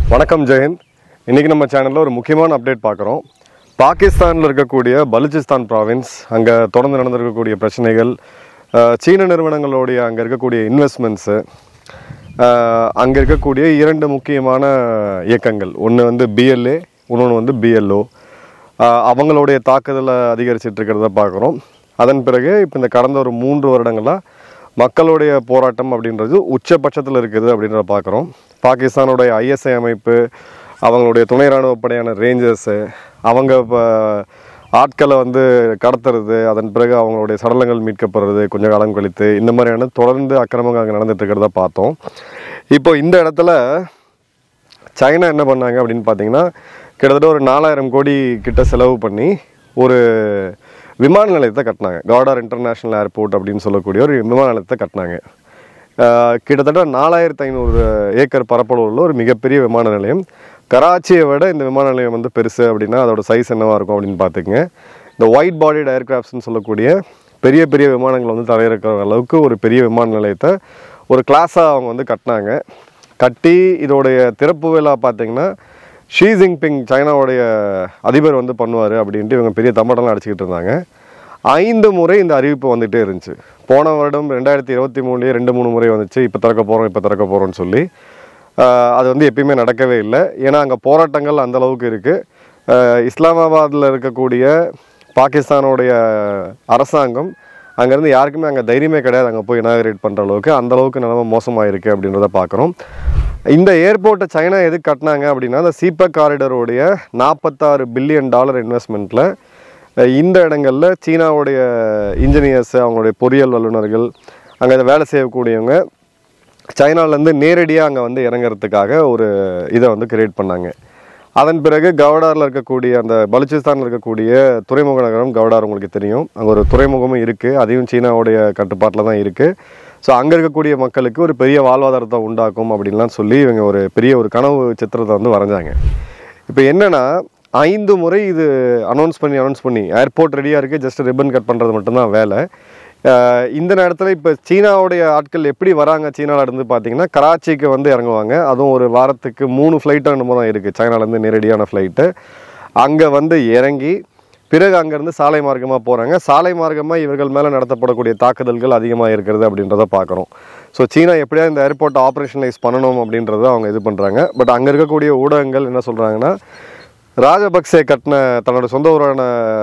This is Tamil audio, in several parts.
வணக்கம் ஜெயந்த் இன்றைக்கி நம்ம சேனலில் ஒரு முக்கியமான அப்டேட் பார்க்குறோம் பாகிஸ்தானில் இருக்கக்கூடிய பலுச்சிஸ்தான் ப்ராவின்ஸ் அங்கே தொடர்ந்து நடந்திருக்கக்கூடிய பிரச்சனைகள் அஹ், சீன நிறுவனங்களுடைய அங்கே இருக்கக்கூடிய இன்வெஸ்ட்மெண்ட்ஸு அங்கே இருக்கக்கூடிய இரண்டு முக்கியமான இயக்கங்கள் ஒன்று வந்து பிஎல்ஏ இன்னொன்று வந்து பிஎல்ஓ அவங்களுடைய தாக்குதலை அதிகரிச்சிட்டு இருக்கிறத பார்க்குறோம் அதன் பிறகு இப்போ இந்த கடந்த ஒரு மூன்று வருடங்களாக மக்களுடைய போராட்டம் அப்படின்றது உச்சபட்சத்தில் இருக்குது அப்படின்றத பார்க்குறோம் பாகிஸ்தானுடைய ஐஎஸ்ஐ அமைப்பு அவங்களுடைய துணை ராணுவ படையான ரேஞ்சர்ஸு அவங்க இப்போ ஆட்களை வந்து கடத்துறது அதன் பிறகு அவங்களுடைய சடலங்கள் மீட்கப்படுறது கொஞ்ச காலம் கழித்து இந்த மாதிரியான தொடர்ந்து அக்கிரமங்கள் அங்கே நடந்துட்டு இருக்கிறத பார்த்தோம் இப்போ இந்த இடத்துல சைனா என்ன பண்ணாங்க அப்படின்னு பார்த்தீங்கன்னா கிட்டத்தட்ட ஒரு நாலாயிரம் கோடி கிட்ட செலவு பண்ணி ஒரு விமான நிலையத்தை கட்டினாங்க காடார் இன்டர்நேஷ்னல் ஏர்போர்ட் அப்படின்னு சொல்லக்கூடிய ஒரு விமான நிலையத்தை கட்டினாங்க ஆஹ் கிட்டத்தட்ட நாலாயிரத்து ஐநூறு ஏக்கர் பரப்பளவுள்ள ஒரு மிகப்பெரிய விமான நிலையம் கராச்சியை விட இந்த விமான நிலையம் வந்து பெருசு அப்படின்னா அதோட சைஸ் என்னவா இருக்கும் அப்படின்னு பார்த்துக்கங்க இந்த ஒயிட் பாடிட் ஏர்கிராஃப்ட்ஸ்னு சொல்லக்கூடிய பெரிய பெரிய விமானங்கள் வந்து தரையிறக்கிற அளவுக்கு ஒரு பெரிய விமான நிலையத்தை ஒரு கிளாஸாக அவங்க வந்து கட்டினாங்க கட்டி இதோடைய திறப்பு விழா பார்த்தீங்கன்னா ஷீ ஜின்பிங் சைனாவுடைய அதிபர் வந்து பண்ணுவார் அப்படின்ட்டு இவங்க பெரிய தம்பட்டம்லாம் அடிச்சுக்கிட்டு இருந்தாங்க ஐந்து முறை இந்த அறிவிப்பு வந்துகிட்டே இருந்துச்சு போன வருடம் ரெண்டாயிரத்தி இருபத்தி மூணுலேயே ரெண்டு மூணு முறை வந்துச்சு இப்போ திறக்க போகிறோம் இப்போ திறக்க போகிறோம்னு சொல்லி ஆஹ் அது வந்து எப்பயுமே நடக்கவே இல்லை ஏன்னா அங்கே போராட்டங்கள் அந்த அளவுக்கு இருக்குது இஸ்லாமாபாத்தில் இருக்கக்கூடிய பாகிஸ்தானுடைய அரசாங்கம் அங்கேருந்து யாருக்குமே அங்கே தைரியமே கிடையாது அங்கே போய் இனாகரேட் பண்ணுற அளவுக்கு அந்த அளவுக்கு நிலைமை மோசமாக இருக்குது அப்படின்றத பார்க்குறோம் இந்த ஏர்போர்ட்டை சைனா எதுக்கு கட்டினாங்க அப்படின்னா அந்த சீபக் காரிடருடைய நாற்பத்தாறு பில்லியன் டாலர் இன்வெஸ்ட்மெண்ட்டில் இந்த இடங்களில் சீனாவுடைய இன்ஜினியர்ஸ் அவங்களுடைய பொறியியல் வல்லுநர்கள் அங்கே வேலை செய்யக்கூடியவங்க சைனாலேருந்து நேரடியாக அங்கே வந்து இறங்குறதுக்காக ஒரு இதை வந்து கிரியேட் பண்ணாங்க அதன் பிறகு கவுடாரில் இருக்கக்கூடிய அந்த பலுச்சிஸ்தானில் இருக்கக்கூடிய துறைமுக நகரம் கவுடார் உங்களுக்கு தெரியும் அங்கே ஒரு துறைமுகமும் இருக்குது அதையும் சீனாவுடைய கட்டுப்பாட்டில் தான் இருக்குது ஸோ அங்கே இருக்கக்கூடிய மக்களுக்கு ஒரு பெரிய வாழ்வாதாரத்தை உண்டாக்கும் அப்படின்லாம் சொல்லி இவங்க ஒரு பெரிய ஒரு கனவு சித்திரத்தை வந்து வரைஞ்சாங்க இப்போ என்னென்னா ஐந்து முறை இது அனௌன்ஸ் பண்ணி அனௌன்ஸ் பண்ணி ஏர்போர்ட் ரெடியாக இருக்குது ஜஸ்ட் ரிப்பன் கட் பண்ணுறது மட்டும்தான் வேலை அஹ் இந்த நேரத்தில் இப்போ சீனாவுடைய ஆட்கள் எப்படி வராங்க சீனால இருந்து பார்த்தீங்கன்னா கராச்சிக்கு வந்து இறங்குவாங்க அதுவும் ஒரு வாரத்துக்கு மூணு ஃப்ளைட்டு என்னமோ தான் இருக்குது சைனாலேருந்து நேரடியான ஃப்ளைட்டு அங்கே வந்து இறங்கி பிறகு அங்கேருந்து சாலை மார்க்கமாக போகிறாங்க சாலை மார்க்கமாக இவர்கள் மேலே நடத்தப்படக்கூடிய தாக்குதல்கள் அதிகமாக இருக்கிறது அப்படின்றத பார்க்குறோம் ஸோ சீனா எப்படியா இந்த ஏர்போர்ட்டை ஆப்ரேஷனலைஸ் பண்ணணும் அப்படின்றத அவங்க இது பண்ணுறாங்க பட் அங்கே இருக்கக்கூடிய ஊடகங்கள் என்ன சொல்கிறாங்கன்னா ராஜபக்சே கட்டின தன்னோட சொந்த ஊரான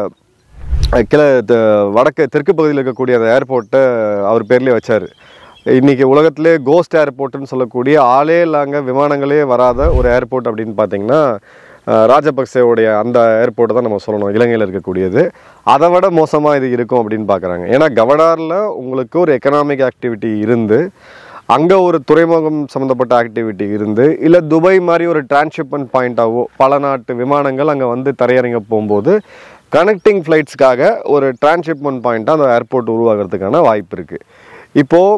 கிழ த- வடக்கு தெற்கு பகுதியில் இருக்கக்கூடிய அந்த ஏர்போர்ட்டை அவர் பேர்லேயே வச்சார் இன்றைக்கி உலகத்திலே கோஸ்ட் ஏர்போர்ட்டுன்னு சொல்லக்கூடிய ஆளே இல்லாங்க விமானங்களே வராத ஒரு ஏர்போர்ட் அப்படின்னு பார்த்தீங்கன்னா அஹ், ராஜபக்சேவுடைய அந்த ஏர்போர்ட்டை தான் நம்ம சொல்லணும் இலங்கையில் இருக்கக்கூடியது அதை விட மோசமாக இது இருக்கும் அப்படின்னு பார்க்குறாங்க ஏன்னா கவடாரில் உங்களுக்கு ஒரு எக்கனாமிக் ஆக்டிவிட்டி இருந்து அங்கே ஒரு துறைமுகம் சம்மந்தப்பட்ட ஆக்டிவிட்டி இருந்து இல்லை துபாய் மாதிரி ஒரு டிரான்ஸ்ஷிப்மெண்ட் பாயிண்ட்டாகவோ பல நாட்டு விமானங்கள் அங்கே வந்து தரையிறங்க போகும்போது கனெக்டிங் ஃப்ளைட்ஸ்க்காக ஒரு டிரான்ஸ்ஷிப்மெண்ட் பாயிண்ட்டாக அந்த ஏர்போர்ட் உருவாகிறதுக்கான வாய்ப்பு இருக்குது இப்போது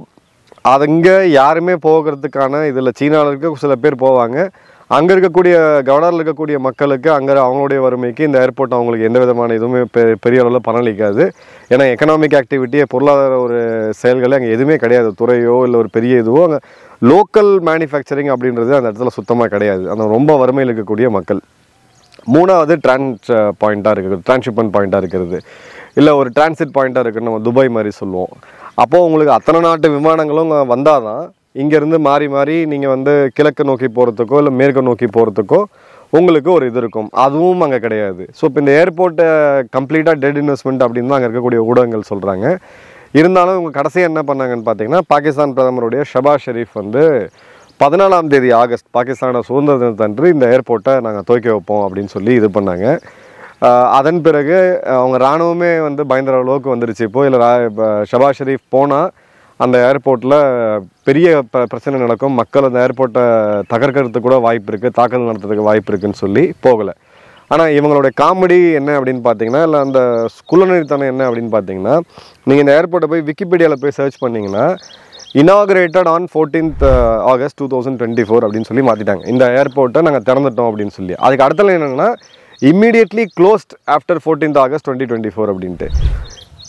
அங்கே யாருமே போகிறதுக்கான இதில் சீனாவில் இருக்க சில பேர் போவாங்க அங்கே இருக்கக்கூடிய கவர்னரில் இருக்கக்கூடிய மக்களுக்கு அங்கே அவங்களுடைய வறுமைக்கு இந்த ஏர்போர்ட் அவங்களுக்கு எந்த விதமான இதுவுமே பெ- பெரிய அளவில் பலனளிக்காது ஏன்னா எக்கனாமிக் ஆக்டிவிட்டியே பொருளாதார ஒரு செயல்களே அங்கே எதுவுமே கிடையாது துறையோ இல்லை ஒரு பெரிய இதுவோ அங்கே லோக்கல் மேனுஃபேக்சரிங் அப்படின்றது அந்த இடத்துல சுத்தமாக கிடையாது அந்த ரொம்ப வறுமையில் இருக்கக்கூடிய மக்கள் மூணாவது டிரான்ஸ் பாயிண்ட்டாக இருக்குது டிரான்ஸ்ஷிப்மெண்ட் பாயிண்ட்டாக இருக்கிறது இல்லை ஒரு டிரான்சிட் பாயிண்ட்டாக இருக்குது நம்ம துபாய் மாதிரி சொல்லுவோம் அப்போது உங்களுக்கு அத்தனை நாட்டு விமானங்களும் வந்தால் தான் இங்கேருந்து மாறி மாறி நீங்கள் வந்து கிழக்கு நோக்கி போகிறதுக்கோ இல்லை மேற்கு நோக்கி போகிறதுக்கோ உங்களுக்கு ஒரு இது இருக்கும் அதுவும் அங்கே கிடையாது ஸோ இப்போ இந்த ஏர்போர்ட்டை கம்ப்ளீட்டாக டெட் இன்வெஸ்ட்மெண்ட் அப்படின்னு தான் அங்கே இருக்கக்கூடிய ஊடகங்கள் சொல்கிறாங்க இருந்தாலும் இவங்க கடைசியாக என்ன பண்ணாங்கன்னு பார்த்தீங்கன்னா பாகிஸ்தான் பிரதமருடைய ஷபாஸ் ஷெரீஃப் வந்து பதினாலாம் தேதி ஆகஸ்ட் பாகிஸ்தானோட சுதந்திர தினத்தன்று இந்த ஏர்போர்ட்டை நாங்கள் துவக்கி வைப்போம் அப்படின்னு சொல்லி இது பண்ணாங்க ஆஹ் அதன் பிறகு அவங்க இராணுவமே வந்து பயந்துற அளவுக்கு வந்துருச்சு இப்போ இல்லை ஷபாஸ் ஷெரீஃப் போனால் அந்த ஏர்போர்ட்டில் பெரிய ப- பிரச்சனை நடக்கும் மக்கள் அந்த ஏர்போர்ட்டை தகர்க்கறதுக்கு கூட வாய்ப்பு இருக்குது தாக்குதல் நடத்துறதுக்கு வாய்ப்பு இருக்குன்னு சொல்லி போகலை ஆனால் இவங்களுடைய காமெடி என்ன அப்படின்னு பார்த்தீங்கன்னா இல்லை அந்த குலநெறித்தனம் என்ன அப்படின்னு பார்த்தீங்கன்னா நீங்கள் இந்த ஏர்போர்ட்டை போய் விக்கிபீடியாவில் போய் சர்ச் பண்ணீங்கன்னா inaugurated on fourteenth August two thousand twenty four அப்படின்னு சொல்லி மாற்றிட்டாங்க இந்த ஏர்போர்ட்டை நாங்கள் திறந்துட்டோம் அப்படின்னு சொல்லி அதுக்கு அடுத்தல என்னென்னா immediately closed after fourteenth August twenty twenty four அப்படின்ட்டு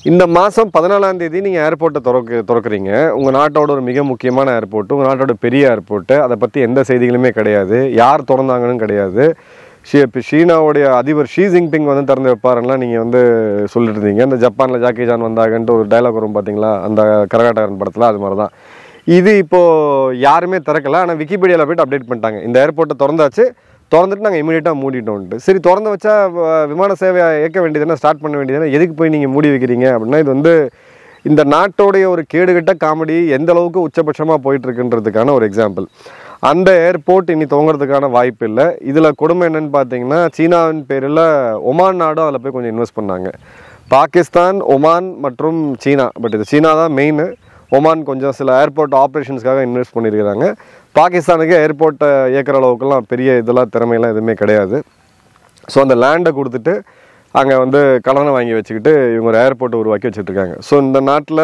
இந்த மாதம் பதினாலாம் தேதி நீங்கள் ஏர்போர்ட்டை திறக்க திறக்கிறீங்க உங்கள் நாட்டோட ஒரு மிக முக்கியமான ஏர்போர்ட் உங்கள் நாட்டோட பெரிய ஏர்போர்ட்டு அதை பற்றி எந்த செய்திகளுமே கிடையாது யார் திறந்தாங்கன்னு கிடையாது ஷீ இப்போ சீனாவுடைய அதிபர் ஷீ ஜின்பிங் வந்து திறந்து வைப்பாருலாம் நீங்கள் வந்து சொல்லிட்டு இருந்தீங்க இந்த ஜப்பானில் ஜாக்கி ஜான் வந்தாங்கன்ட்டு ஒரு டைலாக் வரும் பார்த்தீங்களா அந்த கரகாட்டகரன் படத்தில் அது மாதிரி தான் இது இப்போது யாருமே திறக்கல ஆனால் விக்கிபீடியாவில் போயிட்டு அப்டேட் பண்ணிட்டாங்க இந்த ஏர்போர்ட்டை திறந்தாச்சு திறந்துட்டு நாங்கள் இமீடியட்டாக மூடிட்டோம்ட்டு சரி திறந்து வச்சா வ- விமான சேவையை இயக்க வேண்டியதுன்னா ஸ்டார்ட் பண்ண வேண்டியதுன்னா எதுக்கு போய் நீங்கள் மூடி வைக்கிறீங்க அப்படின்னா இது வந்து இந்த நாட்டோடைய ஒரு கேடுகட்ட காமெடி எந்த அளவுக்கு உச்சபட்சமாக போயிட்டு இருக்குன்றதுக்கான ஒரு எக்ஸாம்பிள் அந்த ஏர்போர்ட் இனி துவங்குறதுக்கான வாய்ப்பு இல்லை இதில் கொடுமை என்னன்னு பார்த்தீங்கன்னா சீனாவின் பேரில் ஒமான் நாடும் அதில் போய் கொஞ்சம் இன்வெஸ்ட் பண்ணாங்க பாகிஸ்தான் ஒமான் மற்றும் சீனா பட் இது சீனா தான் மெயின் ஒமான் கொஞ்சம் சில ஏர்போர்ட் ஆப்ரேஷன்ஸ்க்காக இன்வெஸ்ட் பண்ணியிருக்கிறாங்க பாகிஸ்தானுக்கு ஏர்போர்ட்டை இயக்குற அளவுக்குலாம் பெரிய இதெல்லாம் திறமையெல்லாம் எதுவுமே கிடையாது ஸோ அந்த லேண்டை கொடுத்துட்டு அங்கே வந்து கடனை வாங்கி வச்சுக்கிட்டு இவங்க ஒரு ஏர்போர்ட்டை உருவாக்கி வச்சுட்டு இருக்காங்க ஸோ இந்த நாட்டில்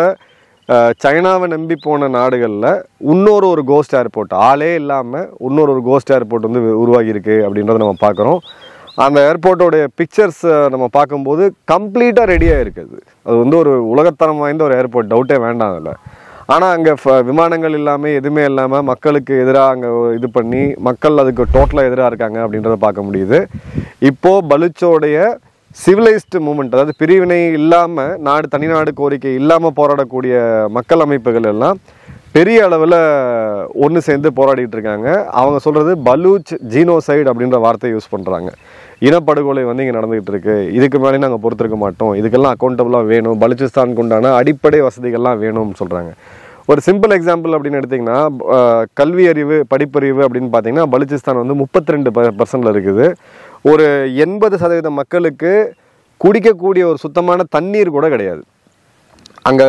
சைனாவை நம்பி போன நாடுகளில் இன்னொரு ஒரு கோஸ்ட் ஏர்போர்ட் ஆளே இல்லாமல் இன்னொரு ஒரு கோஸ்ட் ஏர்போர்ட் வந்து உருவாகி இருக்கு அப்படின்றத நம்ம பார்க்குறோம் அந்த ஏர்போர்ட்டோடைய பிக்சர்ஸ் நம்ம பார்க்கும்போது கம்ப்ளீட்டாக ரெடியாக இருக்குது அது வந்து ஒரு உலகத்தரம் வாய்ந்த ஒரு ஏர்போர்ட் டவுட்டே வேண்டாம் அதில் ஆனால் அங்கே விமானங்கள் இல்லாமல் எதுவுமே இல்லாமல் மக்களுக்கு எதிராக அங்கே இது பண்ணி மக்கள் அதுக்கு டோட்டலாக எதிராக இருக்காங்க அப்படின்றத பார்க்க முடியுது இப்போது பலுச்சோடைய சிவிலைஸ்டு மூமெண்ட் அதாவது பிரிவினை இல்லாமல் நாடு தனிநாடு கோரிக்கை இல்லாமல் போராடக்கூடிய மக்கள் அமைப்புகள் எல்லாம் பெரிய அளவில் ஒன்று சேர்ந்து போராடிட்டு இருக்காங்க அவங்க சொல்கிறது பலூச் ஜீனோசைடு அப்படின்ற வார்த்தையை யூஸ் பண்ணுறாங்க இனப்படுகொலை வந்து இங்கே நடந்துகிட்டு இருக்கு இதுக்கு மேலே நாங்கள் பொறுத்திருக்க மாட்டோம் இதுக்கெல்லாம் அக்கௌண்டபுளாக வேணும் பலுச்சிஸ்தானுக்கு உண்டான அடிப்படை வசதிகள்லாம் வேணும்னு சொல்கிறாங்க ஒரு சிம்பிள் எக்ஸாம்பிள் அப்படின்னு எடுத்திங்கன்னா அஹ், கல்வி அறிவு படிப்பறிவு அப்படின்னு பார்த்தீங்கன்னா பலுச்சிஸ்தான் வந்து முப்பத்தி ரெண்டு பர்சன்டில் இருக்குது ஒரு எண்பது சதவீத மக்களுக்கு குடிக்கக்கூடிய ஒரு சுத்தமான தண்ணீர் கூட கிடையாது அங்கே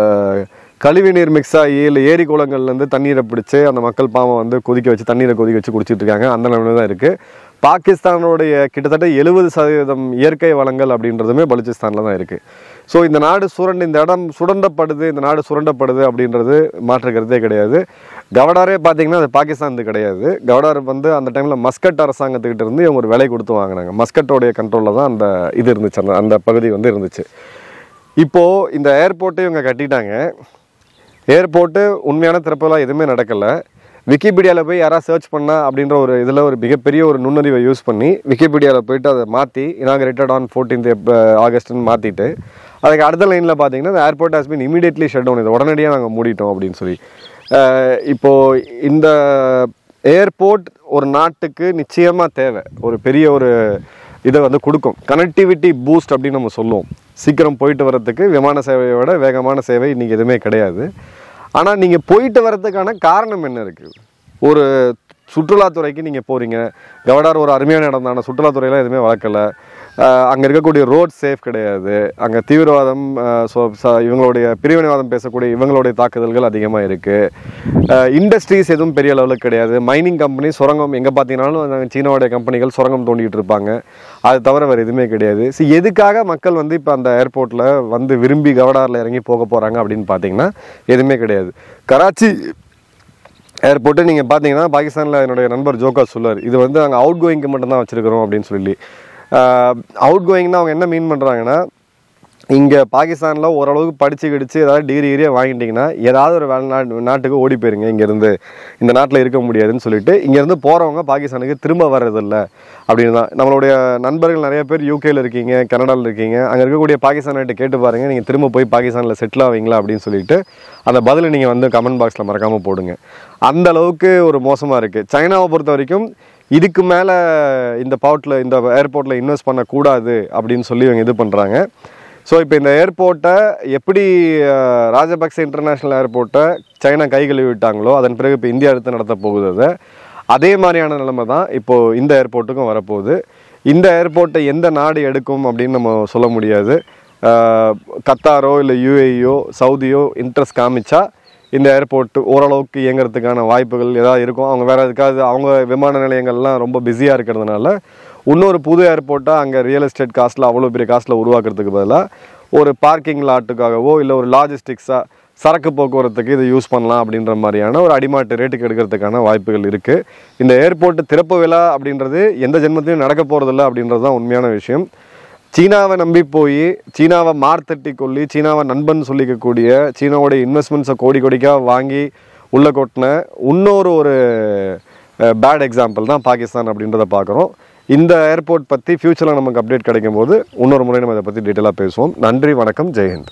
கழிவு நீர் மிக்ஸ் ஆகி இல்லை ஏரி குளங்கள்லேருந்து தண்ணீரை பிடிச்சி அந்த மக்கள் பாவம் வந்து கொதிக்க வச்சு தண்ணீரை கொதிக்க வச்சு குடிச்சிட்டு இருக்காங்க அந்த நிலைமை தான் இருக்குது பாகிஸ்தானுடைய கிட்டத்தட்ட எழுபது சதவீதம் இயற்கை வளங்கள் அப்படின்றதுமே பலுச்சிஸ்தானில் தான் இருக்குது ஸோ இந்த நாடு சுரண்டு இந்த இடம் சுரண்டப்படுது இந்த நாடு சுரண்டப்படுது அப்படின்றது மாற்று கருத்தே கிடையாது கவடாரே பார்த்தீங்கன்னா அது பாகிஸ்தானுக்கு கிடையாது கவடார் வந்து அந்த டைமில் மஸ்கட் அரசாங்கத்துக்கிட்ட இருந்து இவங்க ஒரு விலை கொடுத்து வாங்கினாங்க மஸ்கட்டோடைய கண்ட்ரோலில் தான் அந்த இது இருந்துச்சு அந்த அந்த பகுதி வந்து இருந்துச்சு இப்போது இந்த ஏர்போர்ட்டை இவங்க கட்டிட்டாங்க ஏர்போர்ட்டு உண்மையான திறப்பெல்லாம் எதுவுமே நடக்கலை விக்கிபீடியாவில் போய் யாராவது சர்ச் பண்ணா அப்படின்ற ஒரு இதில் ஒரு மிகப்பெரிய ஒரு நுண்ணறிவை யூஸ் பண்ணி விக்கிபீடியாவில் போயிட்டு அதை மாற்றி இனாகரேட்டட் ஆன் ஃபோர்டீன்த் ஆகஸ்ட்னு மாற்றிட்டு அதுக்கு அடுத்த லைனில் பார்த்தீங்கன்னா இந்த airport has been immediately shut down இதை உடனடியாக நாங்கள் மூடிட்டோம் அப்படின்னு சொல்லி அஹ் இப்போ இந்த ஏர்போர்ட் ஒரு நாட்டுக்கு நிச்சயமாக தேவை ஒரு பெரிய ஒரு இதை வந்து கொடுக்கும் கனெக்டிவிட்டி பூஸ்ட் அப்படின்னு நம்ம சொல்லுவோம் சீக்கிரம் போயிட்டு வரதுக்கு விமான சேவையை விட வேகமான சேவை இன்றைக்கி எதுவுமே கிடையாது ஆனால் நீங்கள் போயிட்டு வரதுக்கான காரணம் என்ன இருக்குது ஒரு சுற்றுலாத்துறைக்கு நீங்கள் போகிறீங்க கவடார் ஒரு அருமையான இடம் தான் சுற்றுலாத்துறையெல்லாம் எதுவுமே வளர்க்கலை அங்கே இருக்கக்கூடிய ரோட் சேஃப் கிடையாது அங்கே தீவிரவாதம் ஆஹ் so- ச- இவங்களுடைய பிரிவினைவாதம் பேசக்கூடிய இவங்களுடைய தாக்குதல்கள் அதிகமாக இருக்குது இண்டஸ்ட்ரீஸ் எதுவும் பெரிய லெவலில் கிடையாது மைனிங் கம்பெனி சுரங்கம் எங்கே பார்த்தீங்கன்னாலும் அங்க சீனாவுடைய கம்பெனிகள் சுரங்கம் தோண்டிட்டு இருப்பாங்க அது தவிர வேறு எதுவுமே கிடையாது ஸோ எதுக்காக மக்கள் வந்து இப்போ அந்த ஏர்போர்ட்டில் வந்து விரும்பி கவடாரில் இறங்கி போக போகிறாங்க அப்படின்னு பார்த்தீங்கன்னா எதுவுமே கிடையாது கராச்சி ஏர்போர்ட்டு நீங்கள் பார்த்தீங்கன்னா பாகிஸ்தானில் என்னுடைய நண்பர் ஜோகா சொல்லுவார் இது வந்து நாங்கள் அவுட் கோயிங்க்கு மட்டும்தான் வச்சுருக்கிறோம் அப்படின்னு சொல்லி அவுட் கோயிங்னா அவங்க என்ன மீன் பண்ணுறாங்கன்னா இங்கே பாகிஸ்தானில் ஓரளவுக்கு படித்து கிடிச்சு ஏதாவது டிகிரி ஏரியா வாங்கிட்டீங்கன்னா ஏதாவது ஒரு வேலை நாட்டு நாட்டுக்கு ஓடி போயிருங்க இங்கேருந்து இந்த நாட்டில் இருக்க முடியாதுன்னு சொல்லிட்டு இங்கேருந்து போகிறவங்க பாகிஸ்தானுக்கு திரும்ப வர்றதில்ல அப்படின்னு தான் நம்மளுடைய நண்பர்கள் நிறைய பேர் யூகேல இருக்கீங்க கனடாவில் இருக்கீங்க அங்கே இருக்கக்கூடிய பாகிஸ்தான்கிட்ட கேட்டு பாருங்கள் நீங்கள் திரும்ப போய் பாகிஸ்தானில் செட்டில் ஆவீங்களா அப்படின்னு சொல்லிட்டு அந்த பதிலை நீங்கள் வந்து கமெண்ட் பாக்ஸில் மறக்காமல் போடுங்க அந்த அளவுக்கு ஒரு மோசமாக இருக்குது சைனாவை பொறுத்த வரைக்கும் இதுக்கு மேலே இந்த பவுட்டில் இந்த ஏர்போர்ட்டில் இன்வெஸ்ட் பண்ணக்கூடாது அப்படின்னு சொல்லி இவங்க இது பண்ணுறாங்க ஸோ இப்போ இந்த ஏர்போர்ட்டை எப்படி அஹ், ராஜபக்சே இன்டர்நேஷ்னல் ஏர்போர்ட்டை சைனா கை கழுவி விட்டாங்களோ அதன் பிறகு இப்போ இந்தியா எடுத்து நடத்த போகுது அதை அதே மாதிரியான நிலைமை தான் இப்போது இந்த ஏர்போர்ட்டுக்கும் வரப்போகுது இந்த ஏர்போர்ட்டை எந்த நாடு எடுக்கும் அப்படின்னு நம்ம சொல்ல முடியாது அஹ், கத்தாரோ இல்லை யூஏஇயோ சவுதியோ இன்ட்ரெஸ்ட் காமிச்சா இந்த ஏர்போர்ட் ஓரளவுக்கு இயங்குறதுக்கான வாய்ப்புகள் ஏதாவது இருக்கும் அவங்க வேறு எதுக்காவது அவங்க விமான நிலையங்கள்லாம் ரொம்ப பிஸியாக இருக்கிறதுனால இன்னொரு புது ஏர்போர்ட்டாக அங்கே ரியல் எஸ்டேட் காஸ்ட்டில் அவ்வளோ பெரிய காஸ்ட்டில் உருவாக்குறதுக்கு பதிலாக ஒரு பார்க்கிங் லாட்டுக்காகவோ இல்லை ஒரு லாஜிஸ்டிக்ஸாக சரக்கு போக்குவரத்துக்கு இதை யூஸ் பண்ணலாம் அப்படின்ற மாதிரியான ஒரு அடிமாட்டு ரேட்டுக்கு எடுக்கிறதுக்கான வாய்ப்புகள் இருக்குது இந்த ஏர்போர்ட் திறப்பு விழா அப்படின்றது எந்த ஜென்மத்திலையும் நடக்க போகிறதில்ல அப்படின்றது தான் உண்மையான விஷயம் சீனாவை நம்பி போய் சீனாவை மார்த்தட்டி கொள்ளி சீனாவை நண்பன் சொல்லிக்கக்கூடிய சீனாவோட இன்வெஸ்ட்மெண்ட்ஸை கோடி கோடிக்காக வாங்கி உள்ள கொட்டின இன்னொரு ஒரு பேட் எக்ஸாம்பிள் தான் பாகிஸ்தான் அப்படின்றத பார்க்குறோம் இந்த ஏர்போர்ட் பற்றி ஃப்யூச்சரில் நமக்கு அப்டேட் கிடைக்கும் போது இன்னொரு முறை நம்ம இதை பற்றி டீட்டெயிலாக பேசுவோம் நன்றி வணக்கம் ஜெய்ஹிந்த்